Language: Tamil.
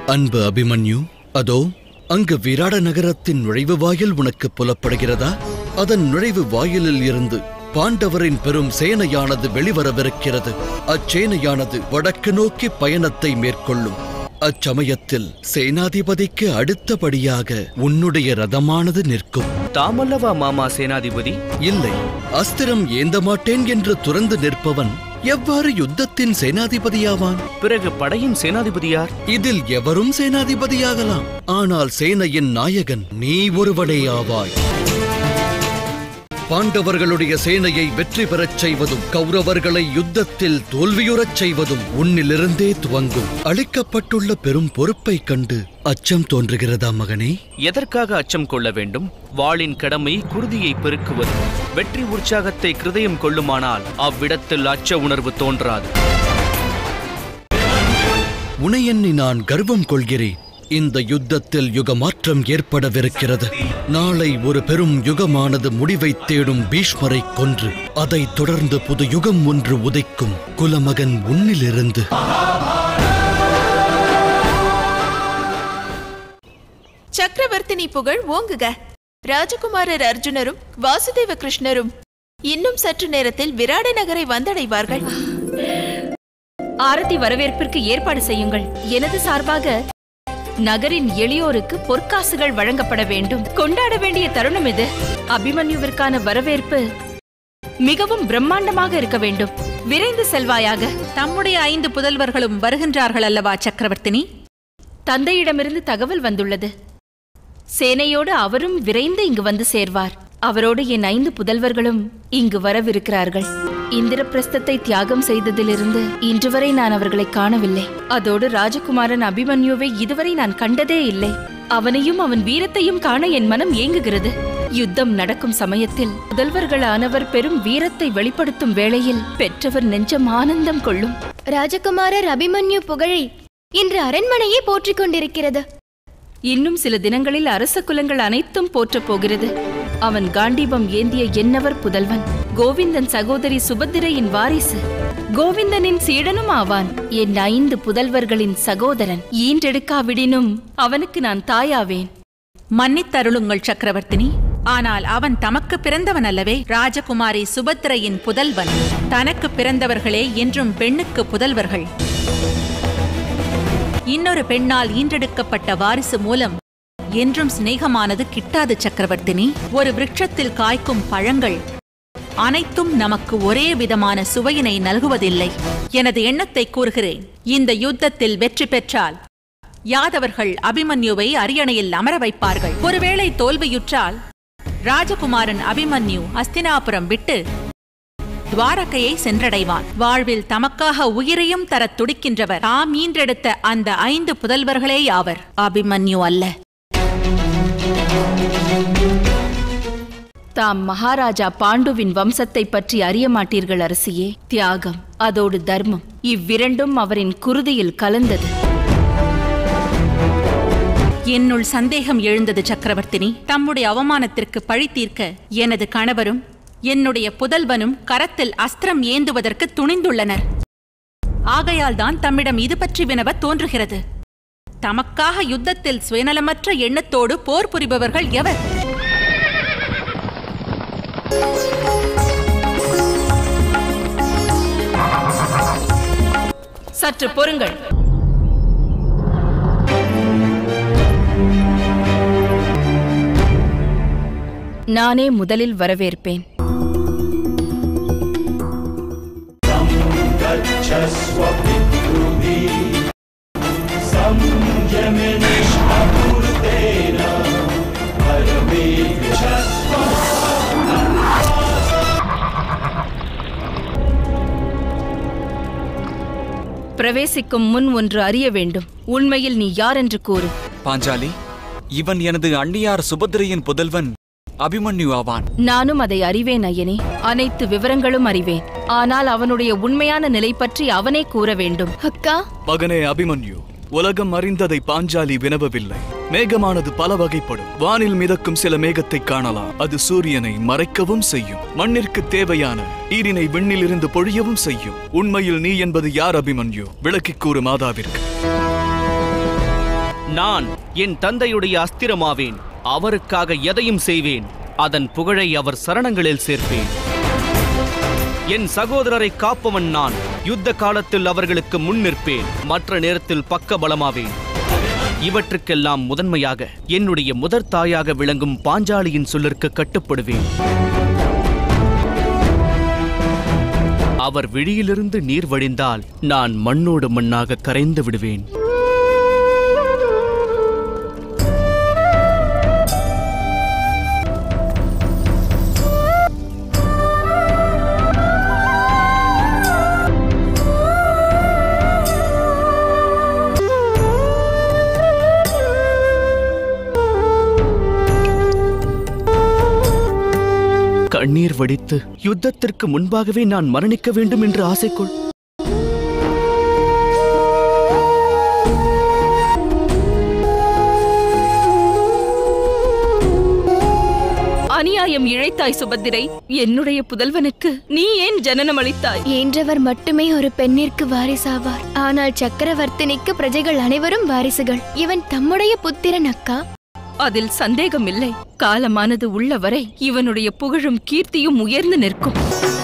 அன்பு அபிமன்யு அதோ அங்கு விராட நகரத்தின் நுழைவு வாயில் உனக்கு புலப்படுகிறதா அதன் நுழைவு வாயிலில் இருந்து பாண்டவரின் பெரும் சேனையானது வெளிவரவிருக்கிறது அச்சேனையானது வடக்கு நோக்கி பயணத்தை மேற்கொள்ளும் அச்சமயத்தில் சேனாதிபதிக்கு அடுத்தபடியாக உன்னுடைய ரதமானது நிற்கும் தாமல்லவா மாமா சேனாதிபதி இல்லை அஸ்திரம் ஏந்த மாட்டேன் என்று துறந்து நிற்பவன் எவ்வாறு யுத்தத்தின் சேனாதிபதியாவான் பிறகு படையின் சேனாதிபதி யார் இதில் எவரும் சேனாதிபதியாகலாம் ஆனால் சேனையின் நாயகன் நீ ஒருவனே ஆவாய் பாண்டவர்களுடைய சேனையை வெற்றி பெறச் செய்வதும் கௌரவர்களை யுத்தத்தில் தோல்வியுறச் செய்வதும் உன்னிலிருந்தே துவங்கும் அளிக்கப்பட்டுள்ள பெரும் பொறுப்பைக் கண்டு அச்சம் தோன்றுகிறதா மகனே எதற்காக அச்சம் கொள்ள வேண்டும் வாளின் கடமை குருதியை பெருக்குவது வெற்றி உற்சாகத்தை கிருதயம் கொள்ளுமானால் அவ்விடத்தில் அச்ச உணர்வு தோன்றாது உனையெண்ணி நான் கர்வம் கொள்கிறேன் இந்த யுத்தத்தில் யுகமாற்றம் ஏற்படவிருக்கிறது நாளை ஒரு பெரும் யுகமானது முடிவைத் தேடும் பீஷ்மரை கொன்று அதைத் தொடர்ந்து புது யுகம் ஒன்று உதைக்கும் குலமகன் உன்னிலிருந்து சக்கரவர்த்தினி புகழ் ஓங்குக ராஜகுமாரர் அர்ஜுனரும் வாசுதேவ கிருஷ்ணரும் இன்னும் சற்று நேரத்தில் விராட நகரை வந்தடைவார்கள் ஆரத்தி வரவேற்பிற்கு ஏற்பாடு செய்யுங்கள் எனது சார்பாக நகரின் எளியோருக்கு பொற்காசுகள் வழங்கப்பட வேண்டும் கொண்டாட வேண்டிய தருணம் இது அபிமன்யுவிற்கான வரவேற்பு மிகவும் பிரம்மாண்டமாக இருக்க வேண்டும் விரைந்து செல்வாயாக தம்முடைய ஐந்து புதல்வர்களும் வருகின்றார்கள் அல்லவா சக்கரவர்த்தினி தந்தையிடமிருந்து தகவல் வந்துள்ளது சேனையோடு அவரும் விரைந்து இங்கு வந்து சேர்வார் அவரோடு என் ஐந்து புதல்வர்களும் இங்கு வரவிருக்கிறார்கள் இந்திரபிரஸ்தத்தை தியாகம் செய்ததிலிருந்து இன்று வரை நான் அவர்களை காணவில்லை அதோடு ராஜகுமாரன் அபிமன்யுவை இதுவரை நான் கண்டதே இல்லை அவனையும் அவன் வீரத்தையும் காண என் மனம் ஏங்குகிறது யுத்தம் நடக்கும் சமயத்தில் புதல்வர்களானவர் பெரும் வீரத்தை வெளிப்படுத்தும் வேளையில் பெற்றவர் நெஞ்சம் ஆனந்தம் கொள்ளும் ராஜகுமாரர் அபிமன்யு புகழை இன்று அரண்மனையே போற்றிக் கொண்டிருக்கிறது இன்னும் சில தினங்களில் அரச குலங்கள் அனைத்தும் போற்றப் போகிறது அவன் காண்டீபம் ஏந்திய என்னவர் புதல்வன் கோவிந்தன் சகோதரி சுபத்திரையின் வாரிசு கோவிந்தனின் சீடனும் ஆவான் என் ஐந்து புதல்வர்களின் சகோதரன் ஈன்றெடுக்காவிடினும் அவனுக்கு நான் தாயாவேன் மன்னித்தருளுங்கள் சக்கரவர்த்தினி ஆனால் அவன் தமக்கு பிறந்தவன் அல்லவே ராஜகுமாரி சுபத்திரையின் புதல்வன் தனக்கு பிறந்தவர்களே என்றும் பெண்ணுக்கு புதல்வர்கள் இன்னொரு பெண்ணால் ஈன்றெடுக்கப்பட்ட வாரிசு மூலம் என்றும் சிநேகமானது கிட்டாது சக்கரவர்த்தினி ஒரு விருட்சத்தில் காய்க்கும் பழங்கள் அனைத்தும் நமக்கு ஒரே விதமான சுவையினை நல்குவதில்லை எனது எண்ணத்தை கூறுகிறேன் இந்த யுத்தத்தில் வெற்றி பெற்றால் யாதவர்கள் அபிமன்யுவை அரியணையில் அமர வைப்பார்கள் ஒருவேளை தோல்வியுற்றால் ராஜகுமாரன் அபிமன்யு அஸ்தினாபுரம் விட்டு துவாரகையை சென்றடைவான் வாழ்வில் தமக்காக உயிரையும் தரத் துடிக்கின்றவர் தாம் ஈன்றெடுத்த அந்த ஐந்து புதல்வர்களே யாவர் அபிமன்யு அல்ல தாம் மகாராஜா பாண்டுவின் வம்சத்தை பற்றி அறிய மாட்டீர்கள் அரசியே தியாகம் அதோடு தர்மம் இவ்விரண்டும் அவரின் குருதியில் கலந்தது என்னுள் சந்தேகம் எழுந்தது சக்கரவர்த்தினி தம்முடைய அவமானத்திற்கு பழி தீர்க்க எனது கணவரும் என்னுடைய புதல்வனும் கரத்தில் அஸ்திரம் ஏந்துவதற்கு துணிந்துள்ளனர் ஆகையால் தான் தம்மிடம் இது பற்றி வினவ தோன்றுகிறது தமக்காக யுத்தத்தில் சுயநலமற்ற எண்ணத்தோடு போர் புரிபவர்கள் எவர் சற்று பொறுங்கள் நானே முதலில் வரவேற்பேன் பிரவேசிக்கும் முன் ஒன்று அறிய வேண்டும் உண்மையில் நீ யார் என்று கூறு பாஞ்சாலி இவன் எனது அண்ணியார் சுபத்திரையின் புதல்வன் அபிமன்யு ஆவான் நானும் அதை அறிவேன் ஐயனே அனைத்து விவரங்களும் அறிவேன் ஆனால் அவனுடைய உண்மையான நிலை பற்றி அவனே கூற வேண்டும் அக்கா மகனே அபிமன்யு உலகம் அறிந்ததை பாஞ்சாலி வினவவில்லை மேகமானது பல வகைப்படும் வானில் மிதக்கும் சில மேகத்தை காணலாம் அது சூரியனை மறைக்கவும் செய்யும் மண்ணிற்கு தேவையான நீரினை விண்ணிலிருந்து பொழியவும் செய்யும் உண்மையில் நீ என்பது யார் அபிமன்யு விளக்கிக் கூறு மாதாவிற்கு நான் என் தந்தையுடைய அஸ்திரமாவேன் அவருக்காக எதையும் செய்வேன் அதன் புகழை அவர் சரணங்களில் சேர்ப்பேன் என் சகோதரரை காப்பவன் நான் யுத்த காலத்தில் அவர்களுக்கு முன் நிற்பேன் மற்ற நேரத்தில் பக்க பலமாவேன் இவற்றுக்கெல்லாம் முதன்மையாக என்னுடைய முதற் தாயாக விளங்கும் பாஞ்சாலியின் சொல்லிற்கு கட்டுப்படுவேன் அவர் விழியிலிருந்து நீர் வழிந்தால் நான் மண்ணோடு மண்ணாக கரைந்து விடுவேன் கண்ணீர் வடித்து யுத்தத்திற்கு முன்பாகவே நான் மரணிக்க வேண்டும் என்று ஆசைக்கொள் அநியாயம் இழைத்தாய் சுபத்திரை என்னுடைய புதல்வனுக்கு நீ ஏன் ஜனனம் அளித்தாய் ஈன்றவர் மட்டுமே ஒரு பெண்ணிற்கு வாரிசாவார் ஆனால் சக்கரவர்த்தினிக்கு பிரஜைகள் அனைவரும் வாரிசுகள் இவன் தம்முடைய புத்திரன் அக்கா அதில் சந்தேகமில்லை காலமானது உள்ளவரை இவனுடைய புகழும் கீர்த்தியும் உயர்ந்து நிற்கும்